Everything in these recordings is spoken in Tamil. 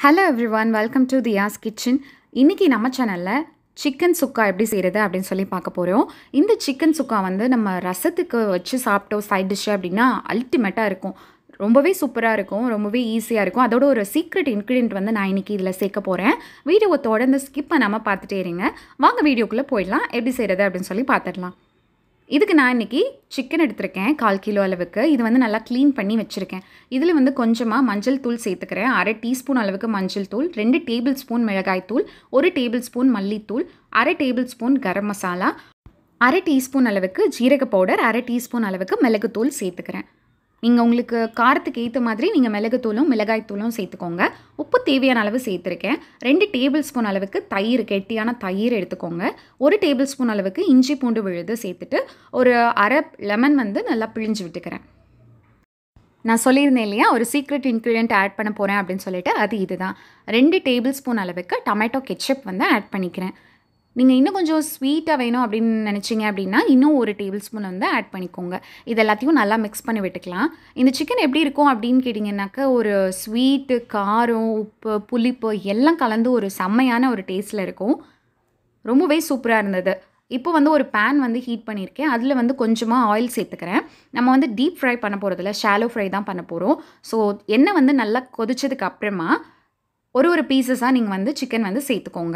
hello everyone welcome to Thiya's kitchen இன்றைக்கி நம்ம சேனலில் சிக்கன் சுக்கா எப்படி செய்கிறது அப்படின்னு சொல்லி பார்க்க போகிறோம் இந்த சிக்கன் சுக்கா வந்து நம்ம ரசத்துக்கு வச்சு சாப்பிட்டோம் சைட் டிஷ்ஷு அப்படின்னா அல்டிமேட்டாக இருக்கும் ரொம்பவே சூப்பராக இருக்கும் ரொம்பவே ஈஸியாக இருக்கும் அதோட ஒரு சீக்ரெட் இன்க்ரீடியன்ட் வந்து நான் இன்றைக்கி இதில் சேர்க்க போகிறேன் வீடியோவை தொடர்ந்து ஸ்கிப் பண்ணாமல் பார்த்துட்டே இருங்க வாங்க வீடியோக்குள்ளே போயிடலாம் எப்படி செய்கிறது அப்படின்னு சொல்லி பார்த்துடலாம் இதுக்கு நான் இன்றைக்கி சிக்கன் எடுத்திருக்கேன் கால் கிலோ அளவுக்கு இது வந்து நல்லா க்ளீன் பண்ணி வச்சுருக்கேன் இதில் வந்து கொஞ்சமாக மஞ்சள் தூள் சேர்த்துக்கிறேன் அரை டீஸ்பூன் அளவுக்கு மஞ்சள் தூள் ரெண்டு டேபிள் ஸ்பூன் மிளகாய் தூள் ஒரு டேபிள் ஸ்பூன் மல்லித்தூள் அரை டேபிள் ஸ்பூன் கரம் மசாலா அரை டீஸ்பூன் அளவுக்கு ஜீரக பவுடர் அரை டீஸ்பூன் அளவுக்கு மிளகுத்தூள் சேர்த்துக்கிறேன் நீங்கள் உங்களுக்கு காரத்துக்கு ஏற்ற மாதிரி நீங்கள் மிளகுத்தூளும் மிளகாய் தூளும் சேர்த்துக்கோங்க உப்பு தேவையான அளவு சேர்த்துருக்கேன் ரெண்டு டேபிள் ஸ்பூன் அளவுக்கு தயிர் கெட்டியான தயிர் எடுத்துக்கோங்க ஒரு டேபிள் ஸ்பூன் அளவுக்கு இஞ்சி பூண்டு விழுது சேர்த்துட்டு ஒரு அரை லெமன் வந்து நல்லா பிழிஞ்சு விட்டுக்கிறேன் நான் சொல்லியிருந்தேன் இல்லையா ஒரு சீக்ரெட் இன்க்ரீடியன்ட் ஆட் பண்ண போகிறேன் அப்படின்னு சொல்லிட்டு அது இதுதான் ரெண்டு டேபிள் ஸ்பூன் அளவுக்கு டொமேட்டோ கெச்சப் வந்து ஆட் பண்ணிக்கிறேன் நீங்கள் இன்னும் கொஞ்சம் ஸ்வீட்டாக வேணும் அப்படின்னு நினச்சிங்க அப்படின்னா இன்னும் ஒரு டேபிள் ஸ்பூன் வந்து ஆட் பண்ணிக்கோங்க இது எல்லாத்தையும் நல்லா மிக்ஸ் பண்ணி விட்டுக்கலாம் இந்த சிக்கன் எப்படி இருக்கும் அப்படின்னு கேட்டிங்கன்னாக்கா ஒரு ஸ்வீட்டு காரம் உப்பு புளிப்பு எல்லாம் கலந்து ஒரு செம்மையான ஒரு டேஸ்ட்டில் இருக்கும் ரொம்பவே சூப்பராக இருந்தது இப்போ வந்து ஒரு பேன் வந்து ஹீட் பண்ணியிருக்கேன் அதில் வந்து கொஞ்சமாக ஆயில் சேர்த்துக்கிறேன் நம்ம வந்து டீப் ஃப்ரை பண்ண போகிறதில்ல ஷாலோ ஃப்ரை தான் பண்ண போகிறோம் ஸோ எண்ணெய் வந்து நல்லா கொதிச்சதுக்கு அப்புறமா ஒரு ஒரு பீசஸாக நீங்கள் வந்து சிக்கன் வந்து சேர்த்துக்கோங்க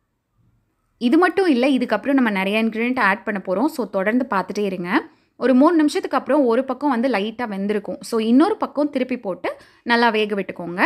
இது மட்டும் இல்லை இதுக்கப்புறம் நம்ம நிறைய இன்க்ரீடியன்ட் ஆட் பண்ண போகிறோம் ஸோ தொடர்ந்து பார்த்துட்டே இருங்க ஒரு மூணு நிமிஷத்துக்கு அப்புறம் ஒரு பக்கம் வந்து லைட்டாக வெந்திருக்கும் ஸோ இன்னொரு பக்கம் திருப்பி போட்டு நல்லா வேக விட்டுக்கோங்க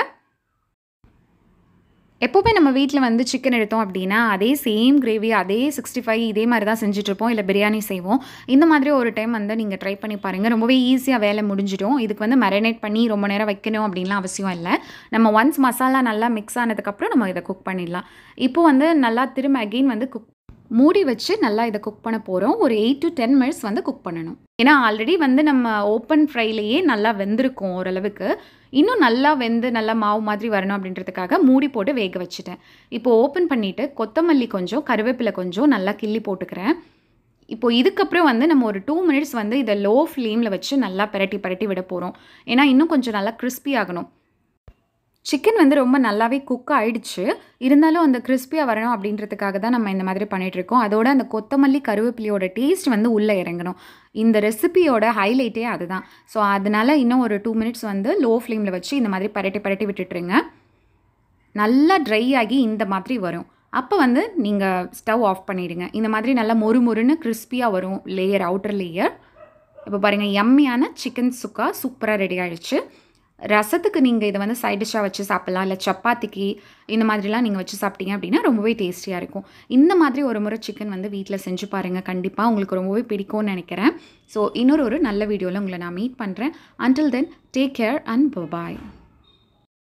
எப்போவுமே நம்ம வீட்டில் வந்து சிக்கன் எடுத்தோம் அப்படின்னா அதே சேம் கிரேவி அதே சிக்ஸ்டி ஃபைவ் இதே மாதிரி தான் செஞ்சுட்ருப்போம் இல்லை பிரியாணி செய்வோம் இந்த மாதிரி ஒரு டைம் வந்து நீங்கள் ட்ரை பண்ணி பாருங்கள் ரொம்பவே ஈஸியாக வேலை முடிஞ்சிடும் இதுக்கு வந்து மேரினேட் பண்ணி ரொம்ப நேரம் வைக்கணும் அப்படின்லாம் அவசியம் இல்லை நம்ம ஒன்ஸ் மசாலா நல்லா மிக்ஸ் ஆனதுக்கப்புறம் நம்ம இதை குக் பண்ணிடலாம் இப்போ வந்து நல்லா திரும்ப அகெயின் வந்து குக் மூடி வச்சு நல்லா இதை குக் பண்ண போகிறோம் ஒரு எயிட் டு டென் மினிட்ஸ் வந்து குக் பண்ணணும் ஏன்னா ஆல்ரெடி வந்து நம்ம ஓப்பன் ஃப்ரைலேயே நல்லா வெந்திருக்கும் ஓரளவுக்கு இன்னும் நல்லா வெந்து நல்லா மாவு மாதிரி வரணும் அப்படின்றதுக்காக மூடி போட்டு வேக வச்சுட்டேன் இப்போ ஓப்பன் பண்ணிவிட்டு கொத்தமல்லி கொஞ்சம் கருவேப்பிலை கொஞ்சம் நல்லா கிள்ளி போட்டுக்கிறேன் இப்போ இதுக்கப்புறம் வந்து நம்ம ஒரு டூ மினிட்ஸ் வந்து இதை லோ ஃப்ளேமில் வச்சு நல்லா பரட்டி பரட்டி விட போகிறோம் ஏன்னா இன்னும் கொஞ்சம் நல்லா கிறிஸ்பி ஆகணும் சிக்கன் வந்து ரொம்ப நல்லாவே குக் ஆயிடுச்சு இருந்தாலும் அந்த கிறிஸ்பியாக வரணும் அப்படின்றதுக்காக தான் நம்ம இந்த மாதிரி பண்ணிகிட்ருக்கோம் அதோட அந்த கொத்தமல்லி கருவேப்பிலையோட டேஸ்ட் வந்து உள்ளே இறங்கணும் இந்த ரெசிபியோட ஹைலைட்டே அதுதான் ஸோ அதனால் இன்னும் ஒரு டூ மினிட்ஸ் வந்து லோ ஃப்ளேமில் வச்சு இந்த மாதிரி பரட்டி பரட்டி விட்டுட்டுருங்க நல்லா ட்ரை ஆகி இந்த மாதிரி வரும் அப்போ வந்து நீங்கள் ஸ்டவ் ஆஃப் பண்ணிவிடுங்க இந்த மாதிரி நல்லா மொறு மொறுன்னு கிறிஸ்பியாக வரும் லேயர் அவுட்டர் லேயர் இப்போ பாருங்கள் எம்மியான சிக்கன் சுக்கா சூப்பராக ரெடி ஆகிடுச்சு ரசத்துக்கு நீங்கள் இதை வந்து சைட் டிஷ்ஷாக வச்சு சாப்பிட்லாம் இல்லை சப்பாத்திக்கு இந்த மாதிரிலாம் நீங்கள் வச்சு சாப்பிட்டீங்க அப்படின்னா ரொம்பவே டேஸ்டியாக இருக்கும் இந்த மாதிரி ஒரு முறை சிக்கன் வந்து வீட்டில் செஞ்சு பாருங்கள் கண்டிப்பாக உங்களுக்கு ரொம்பவே பிடிக்கும்னு நினைக்கிறேன் ஸோ இன்னொரு ஒரு நல்ல வீடியோவில் உங்களை நான் மீட் பண்ணுறேன் until then take care and bye